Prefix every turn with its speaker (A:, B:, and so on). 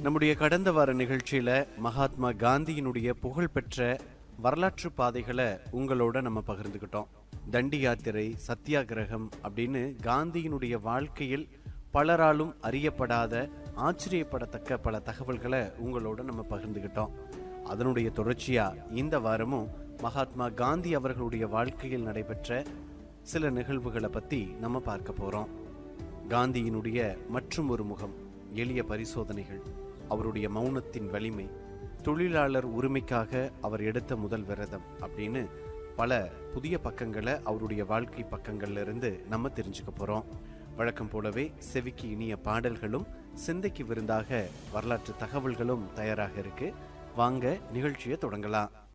A: நம்முடைய கடந்த வார நிகழ்ச்சியில மகாத்மா காந்தியினுடைய புகழ்பெற்ற வரலாற்று பாதைகளை உங்களோட நம்ம பகிர்ந்துக்கிட்டோம் தண்டி யாத்திரை சத்தியாகிரகம் அப்படின்னு காந்தியினுடைய வாழ்க்கையில் பலராலும் அறியப்படாத ஆச்சரியப்படத்தக்க பல தகவல்களை உங்களோட நம்ம பகிர்ந்துக்கிட்டோம் அதனுடைய தொடர்ச்சியா இந்த வாரமும் மகாத்மா காந்தி அவர்களுடைய வாழ்க்கையில் நடைபெற்ற சில நிகழ்வுகளை பத்தி நம்ம பார்க்க போறோம் காந்தியினுடைய மற்றும் ஒரு முகம் எளிய பரிசோதனைகள் அவருடைய மௌனத்தின் வலிமை தொழிலாளர் உரிமைக்காக அவர் எடுத்த முதல் விரதம் அப்படின்னு பல புதிய பக்கங்களை அவருடைய வாழ்க்கை பக்கங்கள்ல இருந்து நம்ம தெரிஞ்சுக்க போறோம் வழக்கம் போலவே செவிக்கு இனிய பாடல்களும் சிந்தைக்கு விருந்தாக வரலாற்று தகவல்களும் தயாராக இருக்கு வாங்க நிகழ்ச்சியை தொடங்கலாம்